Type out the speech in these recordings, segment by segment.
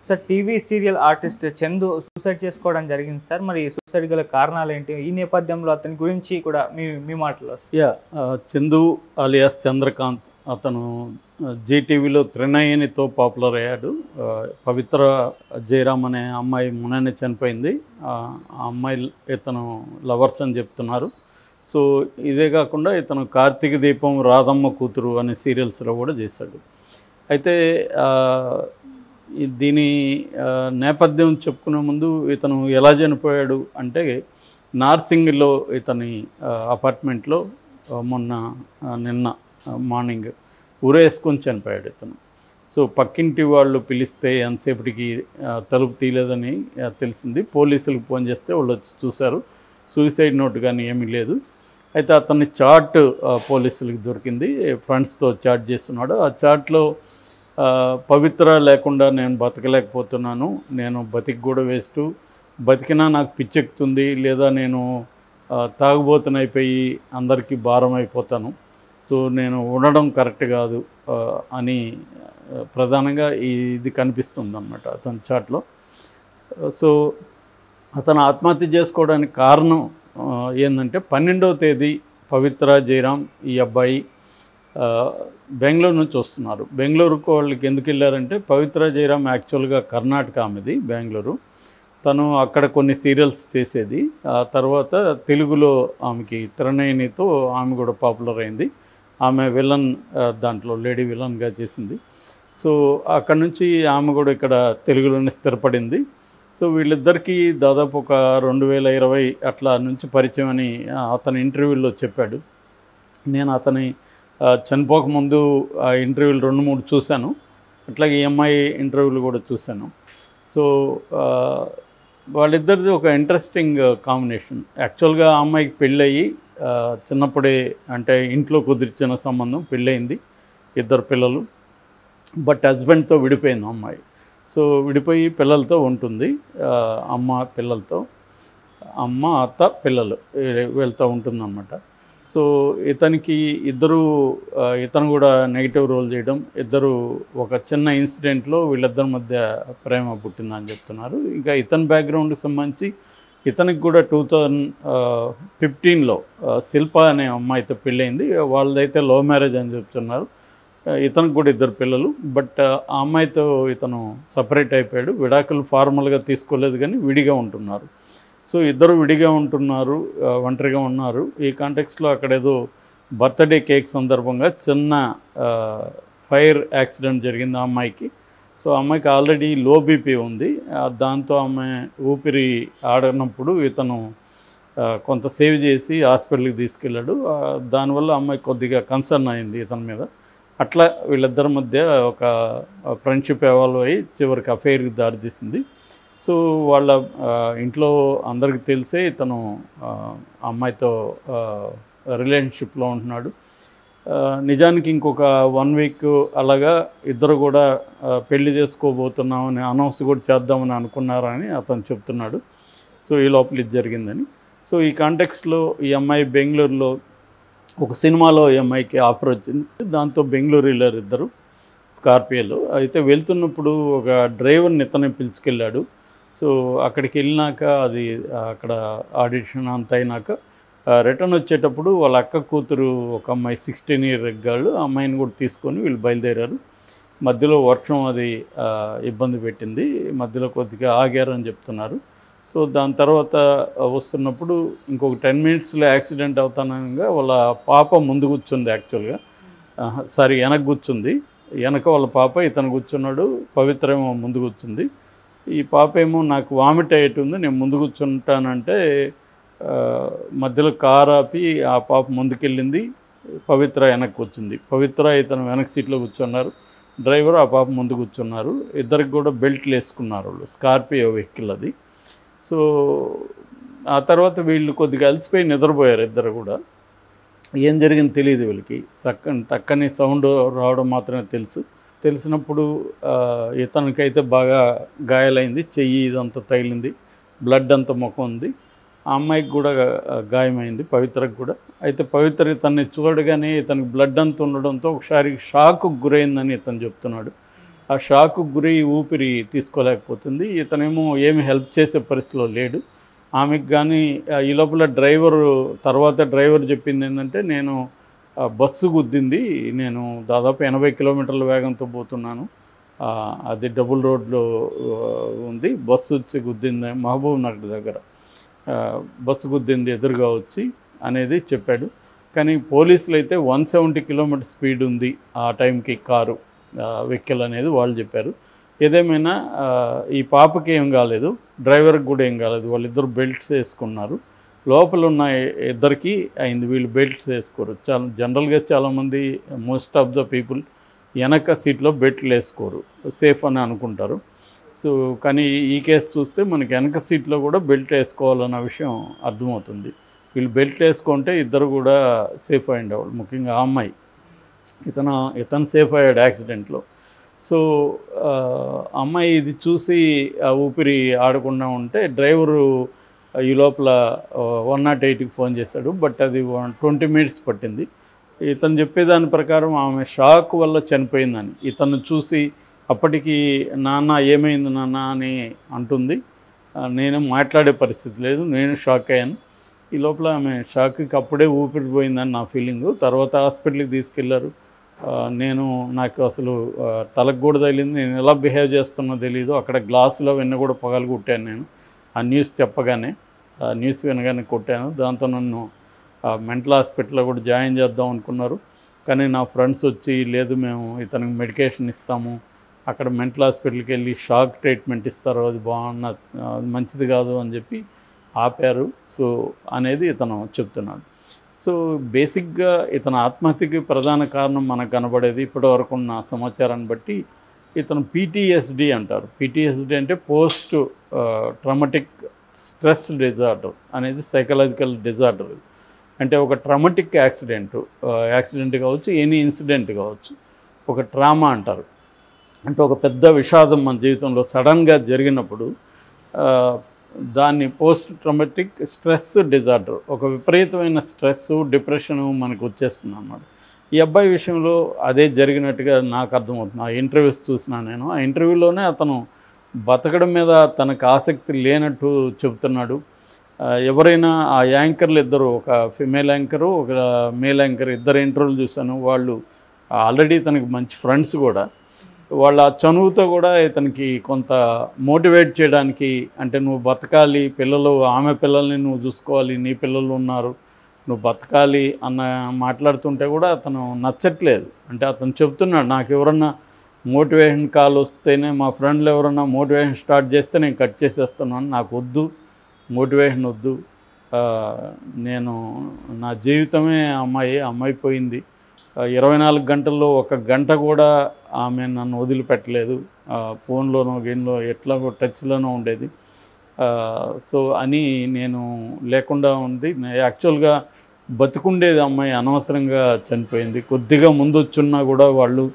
sir TV serial artist Chandu suicide చేసుకోవడం జరిగింది sir మరి సూసైడ్ గల కారణాలు ఏంటి ఈ నేపథ్యంలో అతని గురించి కూడా మీ మీ మాటలో యా ఆ, చందు అలియాస్ చంద్రకాంత్ అతను జీటీవీలో త్రినయనితో పాపులర్ అయ్యాడు ఆ, పవిత్ర జయరామ్ అనే అమ్మాయి మొన్ననే చనిపోయింది ఆ ఆ అమ్మాయి ఇతను లవర్స్ అని చెప్తున్నారు సో ఇదే కాకుండా ఇతను కార్తీక దీపం రాధమ్మ కూతురు అనే సీరియల్స్లో కూడా చేశాడు అయితే ఆ, ఈ- దీని ఆ, నేపథ్యం చెప్పుకునే ముందు ఇతను ఎలా చనిపోయాడు అంటే నార్సింగ్లో ఇతని ఆ, అపార్ట్మెంట్లో ఆ, మొన్న ఆ, నిన్న ఆ, మార్నింగ్ ఊరేసుకొని చనిపోయాడు ఇతను సో పక్కింటి వాళ్ళు పిలిస్తే ఎంతసేపటికి ఆ, తలుపు తీయలేదని ఆ, తెలిసింది పోలీసులకు ఫోన్ చేస్తే వాళ్ళు వచ్చి చూశారు సూసైడ్ నోట్ కానీ ఏమీ లేదు అయితే అతని చార్ట్ ఆ, పోలీసులకు దొరికింది ఫ్రెండ్స్తో చాట్ చేస్తున్నాడు ఆ చార్ట్లో ఆ, పవిత్ర లేకుండా నేను బతకలేకపోతున్నాను నేను బతికి కూడా వేస్ట్ బతికినా నాకు పిచ్చెక్కుతుంది లేదా నేను ఆ, తాగుబోతునైపోయి అందరికీ భారం అయిపోతాను సో నేను ఉండడం కరెక్ట్ కాదు ఆ, అని ఆ, ప్రధానంగా ఈ- ఇది కనిపిస్తుంది అనమాట అతని చాట్లో సో అతను ఆత్మహత్య చేసుకోవడానికి కారణం ఆ, ఏంటంటే పన్నెండవ తేదీ పవిత్ర జయరామ్ ఈ అబ్బాయి ఆ, బెంగళూరు నుంచి వస్తున్నారు బెంగళూరుకు వాళ్ళకి ఎందుకు వెళ్ళారంటే పవిత్ర జయరామ్ యాక్చువల్గా కర్ణాటక ఆమెది బెంగళూరు తను అక్కడ కొన్ని సీరియల్స్ చేసేది ఆ తర్వాత తెలుగులో ఆమెకి తిరణయనితో ఆమె కూడా పాపులర్ అయింది ఆమె విలన్ ఆ, దాంట్లో లేడీ విలన్గా చేసింది సో అక్కడ నుంచి ఆమె కూడా ఇక్కడ తెలుగులోనే స్థిరపడింది సో వీళ్ళిద్దరికీ దాదాపు ఒక రెండు వేల ఇరవై అట్లా నుంచి పరిచయం అని ఆ, అతని ఇంటర్వ్యూలో చెప్పాడు నేను అతని ఆ, చనిపోకముందు ఆ ఇంటర్వ్యూలు రెండు మూడు చూశాను అట్లాగే ఈఎంఐ ఇంటర్వ్యూలు కూడా చూశాను సో ఆ, వాళ్ళిద్దరిది ఒక ఇంట్రెస్టింగ్ కాంబినేషన్ యాక్చువల్గా ఆ అమ్మాయికి పెళ్ళయి ఆ, చిన్నప్పుడే అంటే ఇంట్లో కుదిర్చిన సంబంధం పెళ్ళయింది ఇద్దరు పిల్లలు బట్ హస్బెండ్తో విడిపోయింది ఆ అమ్మాయి సో విడిపోయి పిల్లలతో ఉంటుంది ఆ, అమ్మ పిల్లలతో అమ్మ అత్త పిల్లలు వీ- వీళ్ళతో ఉంటుందన్నమాట సో ఇతనికి ఇద్దరు ఆ, ఇతను కూడా నెగిటివ్ రోల్ చేయడం ఇద్దరు ఒక చిన్న ఇన్సిడెంట్లో వీళ్ళిద్దరి మధ్య ప్రేమ పుట్టిందని చెప్తున్నారు ఇంకా ఇతని బ్యాక్గ్రౌండ్కి సంబంధించి ఇతనికి కూడా టూ థౌజండ్ ఫిఫ్టీన్లో శిల్ప అనే అమ్మాయితో పెళ్ళైంది వాళ్ళదైతే లవ్ మ్యారేజ్ అని చెప్తున్నారు ఆ, ఇతనికి కూడా ఇద్దరు పిల్లలు బట్ ఆ అమ్మాయితో ఇతను సపరేట్ అయిపోయాడు విడాకులు ఫార్మల్గా తీసుకోలేదు కానీ విడిగా ఉంటున్నారు సో ఇద్దరు విడిగా ఉంటున్నారు ఆ, ఒంటరిగా ఉన్నారు ఈ కాంటెక్స్లో అక్కడ ఏదో బర్త్డే కేక్ సందర్భంగా చిన్న ఫైర్ యాక్సిడెంట్ జరిగింది ఆ అమ్మాయికి సో ఆ అమ్మాయికి ఆల్రెడీ లో బీపీ ఉంది ఆ, దాంతో ఆమె ఊపిరి ఆడనప్పుడు ఇతను ఆ, కొంత సేవ్ చేసి హాస్పిటల్కి తీసుకెళ్ళాడు ఆ, దానివల్ల అమ్మాయి కొద్దిగా కన్సర్న్ అయింది ఇతని మీద అట్లా వీళ్ళిద్దరి మధ్య ఒక ఫ్రెండ్షిప్ ఎవాల్వ్ అయ్యి చివరికి అఫైర్కి దారితీసింది సో వాళ్ళ ఆ, ఇంట్లో అందరికీ తెలిసే ఇతను ఆ, అమ్మాయితో రిలేషన్షిప్లో ఉంటున్నాడు ఆ, నిజానికి ఇంకొక వన్ వీక్ అలాగా ఇద్దరు కూడా ఆ, పెళ్లి చేసుకోబోతున్నామని అనౌన్స్ కూడా చేద్దామని అనుకున్నారని అతను చెప్తున్నాడు సో ఈ లోపల ఇది జరిగిందని సో ఈ కాంటెక్స్లో ఈ అమ్మాయి బెంగళూరులో ఒక సినిమాలో ఈ అమ్మాయికి ఆఫర్ వచ్చింది దాంతో బెంగళూరు వెళ్ళారు ఇద్దరు స్కార్పియోలో అయితే వెళ్తున్నప్పుడు ఒక డ్రైవర్ని ఇతనే పిలుచుకెళ్ళాడు సో అక్కడికి వెళ్ళినాక అది ఆ, అక్కడ ఆడిషన్ అంత అయినాక రిటర్న్ వచ్చేటప్పుడు వాళ్ళ అక్క కూతురు ఒక అమ్మాయి సిక్స్టీన్ ఇయర్ గర్ల్ ఆ అమ్మాయిని కూడా తీసుకొని వీళ్ళు బయలుదేరారు మధ్యలో వర్షం అది ఆ, ఇబ్బంది పెట్టింది మధ్యలో కొద్దిగా ఆగారని చెప్తున్నారు సో దాని తర్వాత వస్తున్నప్పుడు ఇంకొక టెన్ మినిట్స్లో యాక్సిడెంట్ అవుతానగా వాళ్ళ పాప ముందు కూర్చుంది యాక్చువల్గా సారీ వెనక కూర్చుంది వెనక వాళ్ళ పాప ఇతను కూర్చున్నాడు పవిత్ర ఏమో ముందు కూర్చుంది ఈ పాప ఏమో నాకు వామిట్ అయ్యేటుంది నేను ముందు కూర్చుంటానంటే ఆ, మధ్యలో కార్ ఆపి ఆ పాప ముందుకెళ్ళింది పవిత్ర వెనక్కి కూర్చుంది పవిత్ర ఇతను వెనక సీట్లో కూర్చున్నారు డ్రైవర్ ఆ పాప ముందు కూర్చున్నారు ఇద్దరికి కూడా బెల్ట్లు వేసుకున్నారు వాళ్ళు స్కార్పియో వెహికల్ అది సో ఆ తర్వాత వీళ్ళు కొద్దిగా అలసిపోయి నిద్రపోయారు ఇద్దరు కూడా ఏం జరిగింది తెలియదు వీళ్ళకి చక్కని టక్కని సౌండ్ రావడం మాత్రమే తెలుసు తెలిసినప్పుడు ఆ, ఇతనికైతే బాగా గాయాలైంది చెయ్యి ఇదంతా తగిలింది బ్లడ్ అంతా ముఖం ఉంది ఆ అమ్మాయికి కూడా ఆ, గాయమైంది పవిత్రకు కూడా అయితే పవిత్ర ఇతన్ని చూడగానే ఇతనికి బ్లడ్ అంతా ఉండడంతో ఒకసారి షాక్ గురైందని ఇతను చెప్తున్నాడు ఆ షాక్ గురి ఊపిరి తీసుకోలేకపోతుంది ఇతనేమో ఏమి హెల్ప్ చేసే పరిస్థితిలో లేడు ఆమెకు కానీ ఆ, ఈ లోపల డ్రైవర్ తర్వాత డ్రైవర్ చెప్పింది ఏంటంటే నేను ఆ, బస్సు గుద్దింది నేను దాదాపు ఎనభై కిలోమీటర్ల వేగంతో పోతున్నాను ఆ, అది డబుల్ రోడ్లో ఆ, ఉంది బస్సు వచ్చి గుద్దింది మహబూబ్ నగర్ దగ్గర ఆ, బస్సు గుద్దింది ఎదురుగా వచ్చి అనేది చెప్పాడు కానీ పోలీసులు అయితే వన్ సెవెంటీ కిలోమీటర్ స్పీడ్ ఉంది ఆ టైంకి కారు వెహికల్ అనేది వాళ్ళు చెప్పారు ఏదేమైనా ఆ, ఈ పాపకి ఏం కాలేదు డ్రైవర్కి కూడా ఏం కాలేదు వాళ్ళిద్దరు బెల్ట్స్ వేసుకున్నారు లోపల ఉన్న ఇ- ఇద్దరికి అయింది వీళ్ళు బెల్ట్స్ వేసుకోరు చాలా జనరల్గా చాలామంది మోస్ట్ ఆఫ్ ద పీపుల్ వెనక సీట్లో బెల్ట్లు వేసుకోరు సేఫ్ అని అనుకుంటారు సో కానీ ఈ కేసు చూస్తే మనకి వెనక సీట్లో కూడా బెల్ట్ వేసుకోవాలన్న విషయం అర్థమవుతుంది వీళ్ళు బెల్ట్ వేసుకుంటే ఇద్దరు కూడా సేఫ్ అయ్యేవాళ్ళు ముఖ్యంగా ఆ అమ్మాయి ఇతను ఇతను సేఫ్ అయ్యాడు యాక్సిడెంట్లో సో ఆ, అమ్మాయి ఇది చూసి ఆ ఊపిరి ఆడకుండా ఉంటే డ్రైవరు ఈ లోపల వన్ నాట్ ఎయిట్కి ఫోన్ చేశాడు బట్ అది ట్వంటీ మినిట్స్ పట్టింది ఇతను చెప్పేదాని ప్రకారం ఆమె షాక్ వల్ల చనిపోయిందని ఇతను చూసి అప్పటికి నాన్న ఏమైంది నాన్న అని అంటుంది ఆ, నేను మాట్లాడే పరిస్థితి లేదు నేను షాక్ అయ్యాను ఈ లోపల ఆమె షాక్కి అప్పుడే ఊపిరి పోయిందని నా ఫీలింగు తర్వాత హాస్పిటల్కి తీసుకెళ్లారు ఆ, నేను నాకు అసలు ఆ, తలకు కూడా తగిలింది నేను ఎలా బిహేవ్ చేస్తున్నో తెలియదు అక్కడ గ్లాసులో వెన్న కూడా పగలు కొట్టాను నేను ఆ న్యూస్ చెప్పగానే ఆ న్యూస్ వినగానే కొట్టాను దాంతో నన్ను మెంటల్ హాస్పిటల్లో కూడా జాయిన్ చేద్దాం అనుకున్నారు కానీ నా ఫ్రెండ్స్ వచ్చి లేదు మేము ఇతనికి మెడికేషన్ ఇస్తాము అక్కడ మెంటల్ హాస్పిటల్కి వెళ్ళి షాక్ ట్రీట్మెంట్ ఇస్తారు అది బాగున్న అది మంచిది కాదు అని చెప్పి ఆపారు సో అనేది ఇతను చెప్తున్నాడు సో బేసిక్గా ఇతను ఆత్మహత్యకి ప్రధాన కారణం మనకు కనబడేది ఇప్పటివరకు ఉన్న సమాచారాన్ని బట్టి ఇతను పీటీఎస్డి అంటారు పీటీఎస్డి అంటే పోస్ట్ ట్రమటిక్ స్ట్రెస్ డిజార్డర్ అనేది సైకలాజికల్ డిజార్డర్ అంటే ఒక ట్రమటిక్ యాక్సిడెంట్ యాక్సిడెంట్ కావచ్చు ఎనీ ఇన్సిడెంట్ కావచ్చు ఒక ట్రామా అంటారు అంటే ఒక పెద్ద విషాదం మన జీవితంలో సడన్గా జరిగినప్పుడు ఆ, దాన్ని పోస్ట్ ట్రమటిక్ స్ట్రెస్ డిజార్డర్ ఒక విపరీతమైన స్ట్రెస్ డిప్రెషన్ మనకు వచ్చేస్తుంది అన్నమాట ఈ అబ్బాయి విషయంలో అదే జరిగినట్టుగా నాకు అర్థమవుతుంది ఆ ఇంటర్వ్యూస్ చూసినా నేను ఆ ఇంటర్వ్యూలోనే అతను బతకడం మీద తనకు ఆసక్తి లేనట్టు చెబుతున్నాడు ఆ, ఎవరైనా ఆ యాంకర్లు ఇద్దరు ఒక ఫిమేల్ యాంకరు ఒక మేల్ యాంకర్ ఇద్దరు ఇంటర్వ్యూలు చూశాను వాళ్ళు ఆల్రెడీ తనకి మంచి ఫ్రెండ్స్ కూడా వాళ్ళ చనువుతో కూడా ఇతనికి కొంత మోటివేట్ చేయడానికి అంటే నువ్వు బతకాలి పిల్లలు ఆమె పిల్లల్ని నువ్వు చూసుకోవాలి నీ పిల్లలు ఉన్నారు నువ్వు బతకాలి అన్న మాట్లాడుతుంటే కూడా అతను నచ్చట్లేదు అంటే అతను చెప్తున్నాడు నాకు ఎవరన్నా మోటివేషన్ కాల్ వస్తేనే మా ఫ్రెండ్లు ఎవరన్నా మోటివేషన్ స్టార్ట్ చేస్తే నేను కట్ చేసేస్తున్నాను నాకు వద్దు మోటివేషన్ వద్దు ఆ, నేను నా జీవితమే అమ్మాయి అమ్మాయి పోయింది ఆ, ఇరవై నాలుగు గంటల్లో ఒక గంట కూడా ఆమె నన్ను వదిలిపెట్టలేదు ఆ, ఫోన్లోనో గేమ్లో ఎట్లా టచ్లోనో ఉండేది ఆ, సో అని నేను లేకుండా ఉంది నే- యాక్చువల్గా బతుకుండేది అమ్మాయి అనవసరంగా చనిపోయింది కొద్దిగా ముందు వచ్చున్నా కూడా వాళ్ళు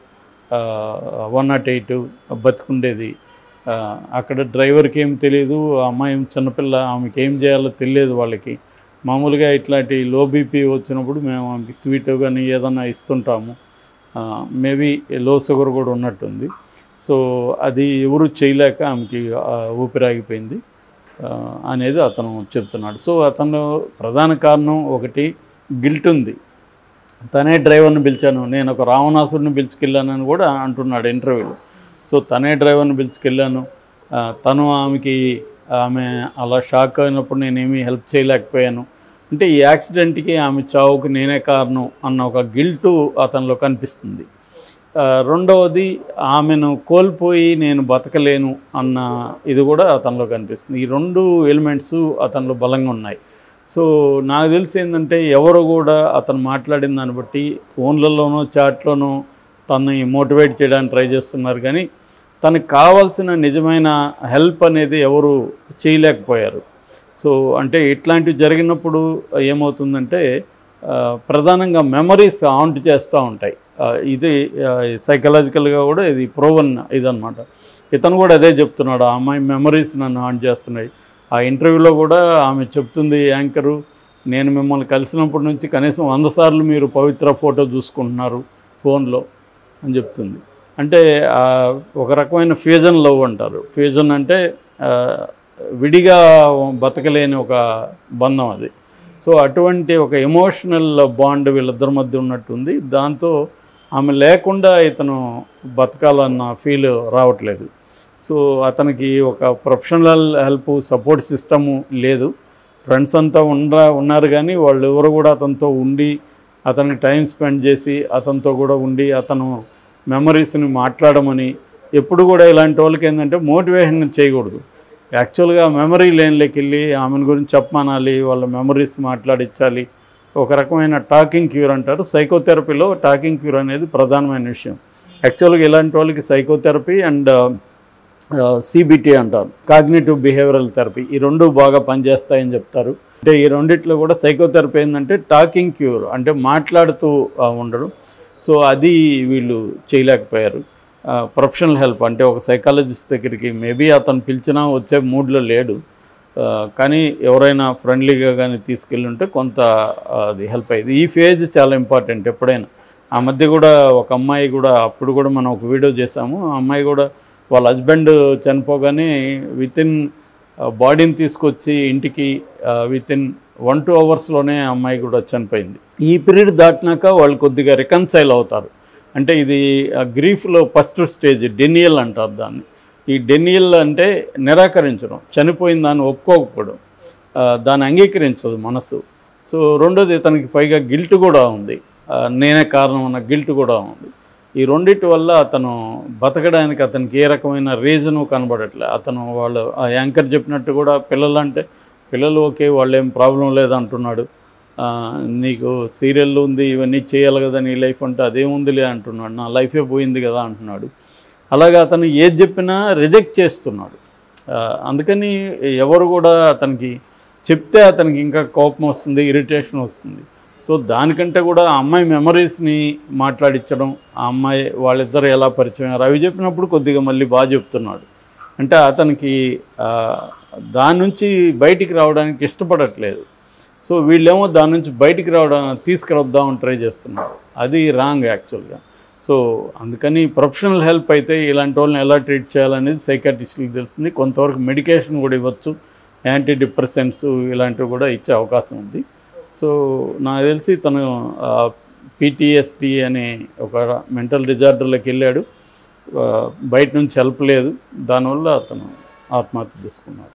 వన్ నాట్ ఎయిట్ బతుకుండేది ఆ, అక్కడ డ్రైవర్కి ఏం తెలియదు ఆ అమ్మాయి ఏం చిన్నపిల్ల ఆమెకి ఏం చేయాలో తెలియదు వాళ్ళకి మామూలుగా ఇట్లాంటి లో బీపీ వచ్చినప్పుడు మేము ఆమెకి స్వీట్ కానీ ఏదన్నా ఇస్తుంటాము మేబీ లో షుగర్ కూడా ఉన్నట్టుంది సో అది ఎవరు చేయలేక ఆమెకి ఆ, ఊపిరాగిపోయింది ఆ, అనేది అతను చెప్తున్నాడు సో అతను ప్రధాన కారణం ఒకటి గిల్ట్ ఉంది తనే డ్రైవర్ని పిలిచాను నేను ఒక రావణాసుడిని పిలుచుకెళ్ళానని కూడా అంటున్నాడు ఇంటర్వ్యూలో సో తనే డ్రైవర్ని పిలుచుకెళ్ళాను ఆ, తను ఆమెకి ఆమె అలా షాక్ అయినప్పుడు నేనేమీ హెల్ప్ చేయలేకపోయాను అంటే ఈ యాక్సిడెంట్కి ఆమె చావుకి నేనే కారణం అన్న ఒక గిల్టు అతనిలో కనిపిస్తుంది ఆ, రెండవది ఆమెను కోల్పోయి నేను బతకలేను అన్న ఇది కూడా అతనిలో కనిపిస్తుంది ఈ రెండు ఎలిమెంట్స్ అతనిలో బలంగా ఉన్నాయి సో నాకు తెలిసి ఏంటంటే ఎవరు కూడా అతను మాట్లాడిన దాన్ని బట్టి ఫోన్లలోనో చాట్లోనో తనని మోటివేట్ చేయడానికి ట్రై చేస్తున్నారు కానీ తనకు కావాల్సిన నిజమైన హెల్ప్ అనేది ఎవరు చేయలేకపోయారు సో అంటే ఇట్లాంటివి జరిగినప్పుడు ఏమవుతుందంటే ఆ, ప్రధానంగా మెమరీస్ ఆంట్ చేస్తూ ఉంటాయి ఆ, ఇది సైకలాజికల్గా కూడా ఇది ప్రోవన్ ఇదనమాట ఇతను కూడా అదే చెప్తున్నాడు ఆ అమ్మాయి మెమరీస్ నన్ను ఆన్ చేస్తున్నాయి ఆ ఇంటర్వ్యూలో కూడా ఆమె చెప్తుంది యాంకరు నేను మిమ్మల్ని కలిసినప్పటి నుంచి కనీసం వంద సార్లు మీరు పవిత్ర ఫోటో చూసుకుంటున్నారు ఫోన్లో అని చెప్తుంది అంటే ఆ, ఒక రకమైన ఫ్యూజన్ లవ్ అంటారు ఫ్యూజన్ అంటే ఆ, విడిగా బతకలేని ఒక బంధం అది సో అటువంటి ఒక ఎమోషనల్ బాండ్ వీళ్ళిద్దరి మధ్య ఉన్నట్టుంది దాంతో ఆమె లేకుండా ఇతను బతకాలన్న ఫీల్ రావట్లేదు సో అతనికి ఒక ప్రొఫెషనల్ హెల్ప్ సపోర్ట్ సిస్టము లేదు ఫ్రెండ్స్ అంతా ఉండ ఉన్నారు కానీ వాళ్ళు ఎవరు కూడా అతనితో ఉండి అతనికి టైం స్పెండ్ చేసి అతనితో కూడా ఉండి అతను మెమరీస్ని మాట్లాడమని ఎప్పుడు కూడా ఇలాంటి వాళ్ళకి ఏంటంటే మోటివేషన్ చేయకూడదు యాక్చువల్గా మెమరీ లేన్లోకి వెళ్ళి ఆమెను గురించి చెప్పమనాలి వాళ్ళ మెమరీస్ మాట్లాడించాలి ఒక రకమైన టాకింగ్ క్యూర్ అంటారు సైకోథెరపీలో టాకింగ్ క్యూర్ అనేది ప్రధానమైన విషయం యాక్చువల్గా ఇలాంటి వాళ్ళకి సైకోథెరపీ అండ్ సిబిటి అంటారు కాగ్నేటివ్ బిహేవియరల్ థెరపీ ఈ రెండు బాగా పనిచేస్తాయని చెప్తారు అంటే ఈ రెండిట్లో కూడా సైకోథెరపీ ఏంటంటే టాకింగ్ క్యూర్ అంటే మాట్లాడుతూ ఆ, ఉండడం సో అది వీళ్ళు చేయలేకపోయారు ప్రొఫెషనల్ హెల్ప్ అంటే ఒక సైకాలజిస్ట్ దగ్గరికి మేబీ అతను పిలిచినా వచ్చే మూడ్లో లేడు ఆ, కానీ ఎవరైనా ఫ్రెండ్లీగా కానీ తీసుకెళ్ళి ఉంటే కొంత ఆ, అది హెల్ప్ అయ్యేది ఈ ఫేజ్ చాలా ఇంపార్టెంట్ ఎప్పుడైనా ఆ మధ్య కూడా ఒక అమ్మాయి కూడా అప్పుడు కూడా మనం ఒక వీడియో చేసాము ఆ అమ్మాయి కూడా వాళ్ళ హస్బెండ్ చనిపోగానే విత్ ఇన్ బాడీని తీసుకొచ్చి ఇంటికి విత్ ఇన్ వన్ టూ అవర్స్లోనే ఆ అమ్మాయి కూడా చనిపోయింది ఈ పీరియడ్ దాటినాక వాళ్ళు కొద్దిగా రికన్సైల్ అవుతారు అంటే ఇది గ్రీఫ్లో ఫస్ట్ స్టేజ్ డెనియల్ అంటారు దాన్ని ఈ డెనియల్ అంటే నిరాకరించడం చనిపోయిన దాన్ని ఒప్పుకోకపోవడం ఆ, దాన్ని అంగీకరించదు మనసు సో రెండోది తనకి పైగా గిల్ట్ కూడా ఉంది ఆ, నేనే కారణం అన్న గిల్ట్ కూడా ఉంది ఈ రెండిటి వల్ల అతను బతకడానికి అతనికి ఏ రకమైన రీజను కనబడట్లే అతను వాళ్ళు ఆ యాంకర్ చెప్పినట్టు కూడా పిల్లలు అంటే పిల్లలు ఓకే వాళ్ళు ఏం ప్రాబ్లం లేదంటున్నాడు ఆ, నీకు సీరియల్ ఉంది ఇవన్నీ చేయాలి కదా నీ లైఫ్ అంటే అదేముందిలే అంటున్నాడు నా లైఫే పోయింది కదా అంటున్నాడు అలాగే అతను ఏది చెప్పినా రిజెక్ట్ చేస్తున్నాడు ఆ, అందుకని ఎవరు కూడా అతనికి చెప్తే అతనికి ఇంకా కోపం వస్తుంది ఇరిటేషన్ వస్తుంది సో దానికంటే కూడా ఆ అమ్మాయి మెమరీస్ని మాట్లాడించడం ఆ అమ్మాయి వాళ్ళిద్దరు ఎలా పరిచయం అయ్యారు అవి చెప్పినప్పుడు కొద్దిగా మళ్ళీ బాగా చెప్తున్నాడు అంటే అతనికి ఆ, దాని నుంచి బయటికి రావడానికి ఇష్టపడట్లేదు సో వీళ్ళేమో దాని నుంచి బయటికి రావడం తీసుకురద్దామని ట్రై చేస్తున్నారు అది రాంగ్ యాక్చువల్గా సో అందుకని ప్రొఫెషనల్ హెల్ప్ అయితే ఇలాంటి వాళ్ళని ఎలా ట్రీట్ చేయాలనేది సైకాట్రిస్ట్కి తెలిసింది కొంతవరకు మెడికేషన్ కూడా ఇవ్వచ్చు యాంటీ డిప్రెసెంట్స్ ఇలాంటివి కూడా ఇచ్చే అవకాశం ఉంది సో నాకు తెలిసి తను పీటీఎస్డి అనే ఒక మెంటల్ డిజార్డర్లోకి వెళ్ళాడు ఆ, బయట నుంచి హెల్ప్ లేదు దానివల్ల అతను ఆత్మహత్య చేసుకున్నాడు